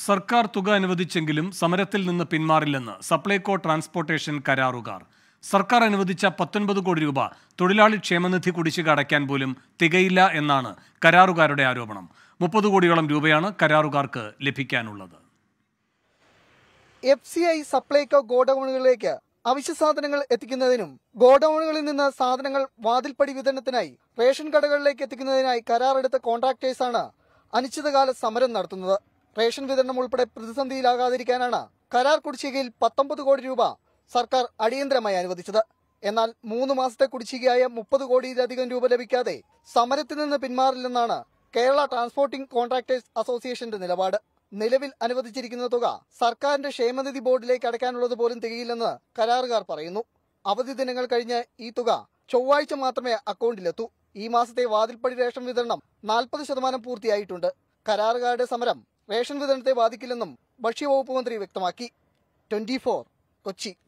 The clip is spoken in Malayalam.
സർക്കാർ തുക അനുവദിച്ചെങ്കിലും സമരത്തിൽ നിന്ന് പിന്മാറില്ലെന്ന് സപ്ലൈകോ ട്രാൻസ്പോർട്ടേഷൻ കരാറുകാർ സർക്കാർ അനുവദിച്ച പത്തൊൻപത് കോടി രൂപ തൊഴിലാളി ക്ഷേമനിധി കുടിശ്ശിക അടയ്ക്കാൻ പോലും തികയില്ല എന്നാണ് കരാറുകാരുടെ ആരോപണം മുപ്പത് കോടിയോളം രൂപയാണ് കരാറുകാർക്ക് ലഭിക്കാനുള്ളത് എഫ് സി ഐ സപ്ലൈകോ ഗോഡൌണുകളിലേക്ക് അവശ്യ സാധനങ്ങൾ എത്തിക്കുന്നതിനും ഗോഡൌണുകളിൽ നിന്ന് സാധനങ്ങൾ വാതിൽപ്പടി വിതരണത്തിനായി റേഷൻ കടകളിലേക്ക് എത്തിക്കുന്നതിനായി കരാറെടുത്ത കോൺട്രാക്ടേഴ്സാണ് അനിശ്ചിതകാല സമരം നടത്തുന്നത് റേഷൻ വിതരണം ഉൾപ്പെടെ പ്രതിസന്ധിയിലാകാതിരിക്കാനാണ് കരാർ കുടിശ്ശികയിൽ പത്തൊമ്പത് കോടി രൂപ സർക്കാർ അടിയന്തരമായി അനുവദിച്ചത് എന്നാൽ മൂന്ന് മാസത്തെ കുടിശ്ശികയായ മുപ്പത് കോടിയിലധികം രൂപ ലഭിക്കാതെ സമരത്തിൽ നിന്ന് പിന്മാറില്ലെന്നാണ് കേരള ട്രാൻസ്പോർട്ടിംഗ് കോൺട്രാക്ടേഴ്സ് അസോസിയേഷന്റെ നിലപാട് നിലവിൽ അനുവദിച്ചിരിക്കുന്ന തുക സർക്കാരിന്റെ ക്ഷേമനിധി ബോർഡിലേക്ക് അടയ്ക്കാനുള്ളത് പോലും തികയില്ലെന്ന് കരാറുകാർ പറയുന്നു അവധി ദിനങ്ങൾ കഴിഞ്ഞ് ഈ തുക ചൊവ്വാഴ്ച മാത്രമേ അക്കൗണ്ടിലെത്തൂ ഈ മാസത്തെ വാതിൽപ്പടി റേഷൻ വിതരണം നാൽപ്പത് ശതമാനം പൂർത്തിയായിട്ടുണ്ട് കരാറുകാരുടെ സമരം റേഷൻ വിതരണത്തെ ബാധിക്കില്ലെന്നും ഭക്ഷ്യവകുപ്പ് മന്ത്രി വ്യക്തമാക്കി ട്വന്റി കൊച്ചി